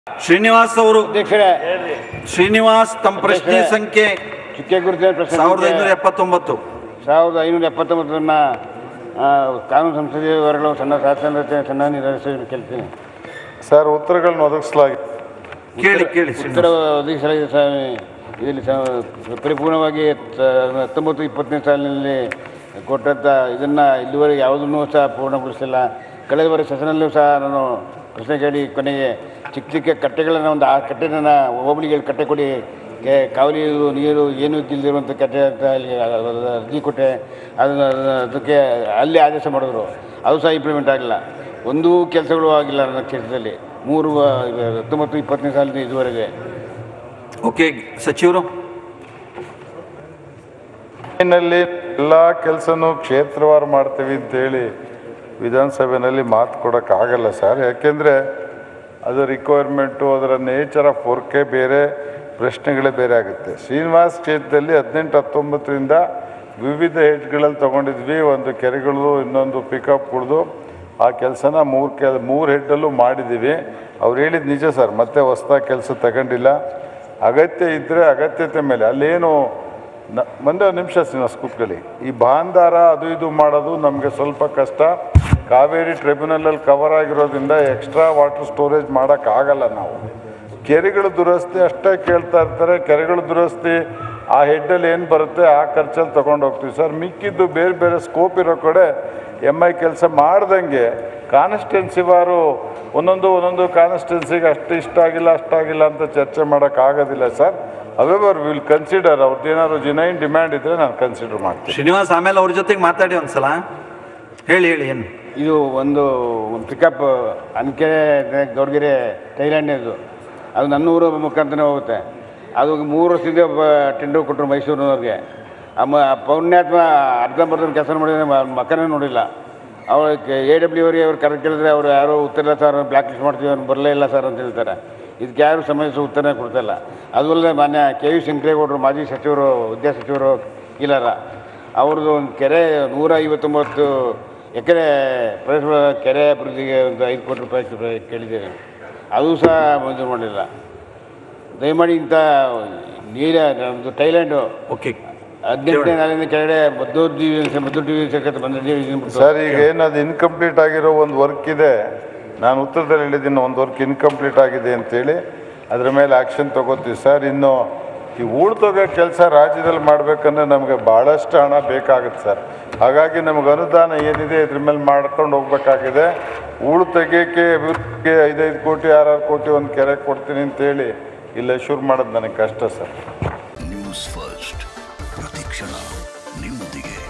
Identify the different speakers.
Speaker 1: ಶ್ರೀನಿವಾಸ್ ಅವರು
Speaker 2: ಅಧ್ಯಕ್ಷರೇ
Speaker 1: ಶ್ರೀನಿವಾಸ್ ತಮ್ಮ ಪ್ರಶ್ನೆ ಸಂಖ್ಯೆ
Speaker 2: ಚುಕ್ಕೆ ಗುರುತಿನ ಪ್ರಶ್ನೆ
Speaker 1: ಸಾವಿರದ
Speaker 2: ಸಂಖ್ಯೆ
Speaker 1: ಐನೂರ ಎಪ್ಪತ್ತೊಂಬತ್ತು
Speaker 2: ಸಾವಿರದ ಐನೂರ ಎಪ್ಪತ್ತೊಂಬತ್ತರನ್ನ ಆ, ಕಾನೂನು ಸಂಸದೀಯ ವಿವರಗಳು ಸಣ್ಣ ಶಾಸನ ರಚನೆ ಸಣ್ಣ ನಿರ್ವಹಿಸಿ ಕೇಳ್ತೀನಿ
Speaker 3: ಸರ್ ಉತ್ತರಗಳನ್ನ ಒದಗಿಸಲಾಗಿದೆ
Speaker 1: ಕೇಳಿ ಕೇಳಿ
Speaker 2: ಉತ್ತರ
Speaker 1: ಶ್ರೀನಿವಾಸ್.
Speaker 2: ಒದಗಿಸಲಾಗಿದೆ ಸ್ವಾಮಿ ಇದರಲ್ಲಿ ಸ- ಪರಿಪೂರ್ಣವಾಗಿ ತ- ಹತ್ತೊಂಬತ್ತು ಇಪ್ಪತ್ತನೇ ಸಾಲಿನಲ್ಲಿ ಕೊಟ್ಟಂಥ ಇದನ್ನು ಇಲ್ಲಿವರೆಗೆ ಯಾವುದನ್ನೂ ಸಹ ಪೂರ್ಣಗೊಳಿಸಿಲ್ಲ ಕಳೆದ ವರ್ಷ ಸೆಷನಲ್ಲೂ ಸಹ ನಾನು ಪ್ರಶ್ನೆ ಕೇಳಿ ಕೊನೆಗೆ ಚಿಕ್ಕ ಚಿಕ್ಕ ಕಟ್ಟೆಗಳನ್ನು ಒಂದು ಆ ಕಟ್ಟೆನ ಹೋಬಳಿಗೆ ಕಟ್ಟೆ ಕೊಡಿ ಕೆ- ಕಾವಲಿ ನೀರು ಏನೂ ಇದ್ದಿಲ್ದಿರುವಂಥ ಕಟ್ಟೆ ಅಂತ ಅಲ್ಲಿ ಅರ್ಜಿ ಕೊಟ್ಟೆ ಅದನ್ನು ಅದಕ್ಕೆ ಅಲ್ಲಿ ಆದೇಶ ಮಾಡಿದ್ರು ಅದು ಸಹ ಇಂಪ್ಲಿಮೆಂಟ್ ಆಗಿಲ್ಲ ಒಂದೂ ಕೆಲಸಗಳು ಆಗಿಲ್ಲ ನನ್ನ ಕ್ಷೇತ್ರದಲ್ಲಿ ಮೂರು ಆ, ಹತ್ತೊಂಬತ್ತು ಇಪ್ಪತ್ತನೇ ಸಾಲಿನ ಇದುವರೆಗೆ
Speaker 1: ಓಕೆ ಸಚಿವರು
Speaker 3: ನಲ್ಲಿ ಎಲ್ಲ ಕೆಲಸನೂ ಕ್ಷೇತ್ರವಾರು ಮಾಡ್ತೀವಿ ಅಂತೇಳಿ ವಿಧಾನಸಭೆಯಲ್ಲಿ ಮಾತು ಕೊಡೋಕ್ಕಾಗಲ್ಲ ಸರ್ ಯಾಕೆಂದರೆ ಅದು ರಿಕ್ವೈರ್ಮೆಂಟು ಅದರ ನೇಚರ್ ಆಫ್ ವರ್ಕೇ ಬೇರೆ ಪ್ರಶ್ನೆಗಳೇ ಬೇರೆ ಆಗುತ್ತೆ ಶ್ರೀನಿವಾಸ್ ಕ್ಷೇತ್ರದಲ್ಲಿ ಹದಿನೆಂಟು ಹತ್ತೊಂಬತ್ತರಿಂದ ವಿವಿಧ ಹೆಡ್ಗಳಲ್ಲಿ ತೊಗೊಂಡಿದ್ವಿ ಒಂದು ಕೆರೆಗಳು ಇನ್ನೊಂದು ಪಿಕಪ್ಗಳದು ಆ ಕೆಲಸನ ಮೂರು ಕೆಲ ಮೂರು ಹೆಡ್ಡಲ್ಲೂ ಮಾಡಿದ್ದೀವಿ ಅವ್ರು ಹೇಳಿದ ನಿಜ ಸರ್ ಮತ್ತೆ ಹೊಸ್ದಾಗಿ ಕೆಲಸ ತಗೊಂಡಿಲ್ಲ ಅಗತ್ಯ ಇದ್ದರೆ ಅಗತ್ಯತೆ ಮೇಲೆ ಅಲ್ಲೇನು ನ ಒಂದೇ ಒಂದು ನಿಮಿಷ ಶ್ರೀನಿವಾಸ್ ಕೂತ್ಕೊಳ್ಳಿ ಈ ಬಾಂದಾರ ಅದು ಇದು ಮಾಡೋದು ನಮಗೆ ಸ್ವಲ್ಪ ಕಷ್ಟ ಕಾವೇರಿ ಟ್ರಿಬ್ಯುನಲಲ್ಲಿ ಕವರ್ ಆಗಿರೋದ್ರಿಂದ ಎಕ್ಸ್ಟ್ರಾ ವಾಟರ್ ಸ್ಟೋರೇಜ್ ಮಾಡೋಕ್ಕಾಗಲ್ಲ ನಾವು ಕೆರೆಗಳ ದುರಸ್ತಿ ಅಷ್ಟೇ ಕೇಳ್ತಾ ಇರ್ತಾರೆ ಕೆರೆಗಳ ದುರಸ್ತಿ ಆ ಹೆಡ್ಡಲ್ಲಿ ಏನು ಬರುತ್ತೆ ಆ ಖರ್ಚಲ್ಲಿ ತೊಗೊಂಡು ಹೋಗ್ತೀವಿ ಸರ್ ಮಿಕ್ಕಿದ್ದು ಬೇರೆ ಬೇರೆ ಸ್ಕೋಪ್ ಇರೋ ಕಡೆ ಎಮ್ ಐ ಕೆಲಸ ಮಾಡ್ದಂಗೆ ಕಾನ್ಸ್ಟಿಟ್ಯೂನ್ಸಿವಾರು ಒಂದೊಂದು ಒಂದೊಂದು ಕಾನ್ಸ್ಟಿಟ್ಯೂನ್ಸಿಗೆ ಅಷ್ಟು ಇಷ್ಟ ಆಗಿಲ್ಲ ಅಷ್ಟಾಗಿಲ್ಲ ಅಂತ ಚರ್ಚೆ ಮಾಡೋಕ್ಕಾಗೋದಿಲ್ಲ ಸರ್ ಅವೆವರ್ ವಿಲ್ ಕನ್ಸಿಡರ್ ಅವ್ರದ್ದು ಏನಾದ್ರು ಜಿನೈನ್ ಡಿಮ್ಯಾಂಡ್ ಇದ್ದರೆ ನಾನು ಕನ್ಸಿಡರ್ ಮಾಡ್ತೀನಿ
Speaker 1: ಶ್ರೀನಿವಾಸ್ ಆಮೇಲೆ ಅವ್ರ ಜೊತೆಗೆ ಮಾತಾಡಿ ಒಂದ್ಸಲ ಹೇಳಿ ಹೇಳಿ ಏನು
Speaker 2: ಇದು ಒಂದು ಒಂದು ಪಿಕಪ್ ಅನ್ಕೆರೆ ಗೌಡಗೆರೆ ಥೈಲ್ಯಾಂಡ್ ಇದು ಅದು ನನ್ನ ಊರು ಮುಖಾಂತರನೇ ಹೋಗುತ್ತೆ ಅದು ಮೂರು ವರ್ಷದಿಂದ ಒಬ್ಬ ಟೆಂಡರ್ ಕೊಟ್ಟರು ಮೈಸೂರಿನವ್ರಿಗೆ ಅಮ್ಮ ಪೌಣ್ಯಾತ್ಮ ಅರ್ಧಂಬರ್ಧ ಕೆಲಸ ಮಾಡಿದ್ರೆ ಮಕ್ಕನೇ ನೋಡಿಲ್ಲ ಅವ್ರು ಎ ಡಬ್ಲ್ಯೂ ಅವರಿಗೆ ಅವ್ರು ಕರೆ ಕೇಳಿದ್ರೆ ಅವ್ರು ಯಾರೋ ಉತ್ತರ ಇಲ್ಲ ಸರ್ ಬ್ಲ್ಯಾಕ್ ಲಿಸ್ಟ್ ಮಾಡ್ತೀವಿ ಅವ್ರು ಬರಲೇ ಇಲ್ಲ ಸರ್ ಅಂತ ಹೇಳ್ತಾರೆ ಇದಕ್ಕೆ ಯಾರು ಸಮಯಸ ಉತ್ತರನೇ ಕೊಡ್ತಾಯಿಲ್ಲ ಅದು ಅಲ್ಲದೆ ಮಾನ್ಯ ಕೆ ವಿ ಶಂಕರೇಗೌಡರು ಮಾಜಿ ಸಚಿವರು ವಿದ್ಯಾ ಸಚಿವರು ಇಲ್ಲಾರ ಅವ್ರದ್ದು ಒಂದು ಕೆರೆ ನೂರ ಐವತ್ತೊಂಬತ್ತು ಎಕರೆ ಪರಿಸರ ಕೆರೆ ಅಭಿವೃದ್ಧಿಗೆ ಒಂದು ಐದು ಕೋಟಿ ರೂಪಾಯಿ ಕೇಳಿದ್ದೇನೆ ಅದು ಸಹ ಮಂಜೂರು ಮಾಡಲಿಲ್ಲ ದಯಮಾಡಿ ಇಂಥ ನೀರ ನಮ್ಮದು ಥೈಲ್ಯಾಂಡು
Speaker 1: ಓಕೆ
Speaker 2: ಹದಿನೆಂಟನೇ ನಾಳಿನ ಕೆಳಗಡೆ ಮದ್ದೂರು ಡಿವಿಷನ್ ಮದ್ದೂರು ಡಿವಿಷನ್ ಬಂದ
Speaker 3: ಸರ್ ಈಗ ಏನದು ಇನ್ಕಂಪ್ಲೀಟ್ ಆಗಿರೋ ಒಂದು ವರ್ಕ್ ಇದೆ ನಾನು ಉತ್ತರದಲ್ಲಿ ಹೇಳಿದ್ದೀನಿ ಒಂದು ವರ್ಕ್ ಇನ್ಕಂಪ್ಲೀಟ್ ಆಗಿದೆ ಅಂತೇಳಿ ಅದ್ರ ಮೇಲೆ ಆ್ಯಕ್ಷನ್ ತಗೋತೀವಿ ಸರ್ ಇನ್ನು ಈ ಉಳ್ತೋಗೋ ಕೆಲಸ ರಾಜ್ಯದಲ್ಲಿ ಮಾಡಬೇಕಂದ್ರೆ ನಮಗೆ ಭಾಳಷ್ಟು ಹಣ ಬೇಕಾಗುತ್ತೆ ಸರ್ ಹಾಗಾಗಿ ನಮಗೆ ಅನುದಾನ ಏನಿದೆ ಇದ್ರ ಮೇಲೆ ಮಾಡ್ಕೊಂಡು ಹೋಗ್ಬೇಕಾಗಿದೆ ಉಳು ತೆಗಿಯೋಕ್ಕೆ ಅಭಿವೃದ್ಧಿಗೆ ಐದೈದು ಕೋಟಿ ಆರಾರು ಕೋಟಿ ಒಂದು ಕೆರೆ ಕೊಡ್ತೀನಿ ಅಂತೇಳಿ ಇಲ್ಲ ಶುರು ಮಾಡೋದು ನನಗೆ ಕಷ್ಟ ಸರ್
Speaker 4: ನ್ಯೂಸ್ ಫಸ್ಟ್ ಪ್ರತಿಕ್ಷಣ ನಿಮ್ಮೊಂದಿಗೆ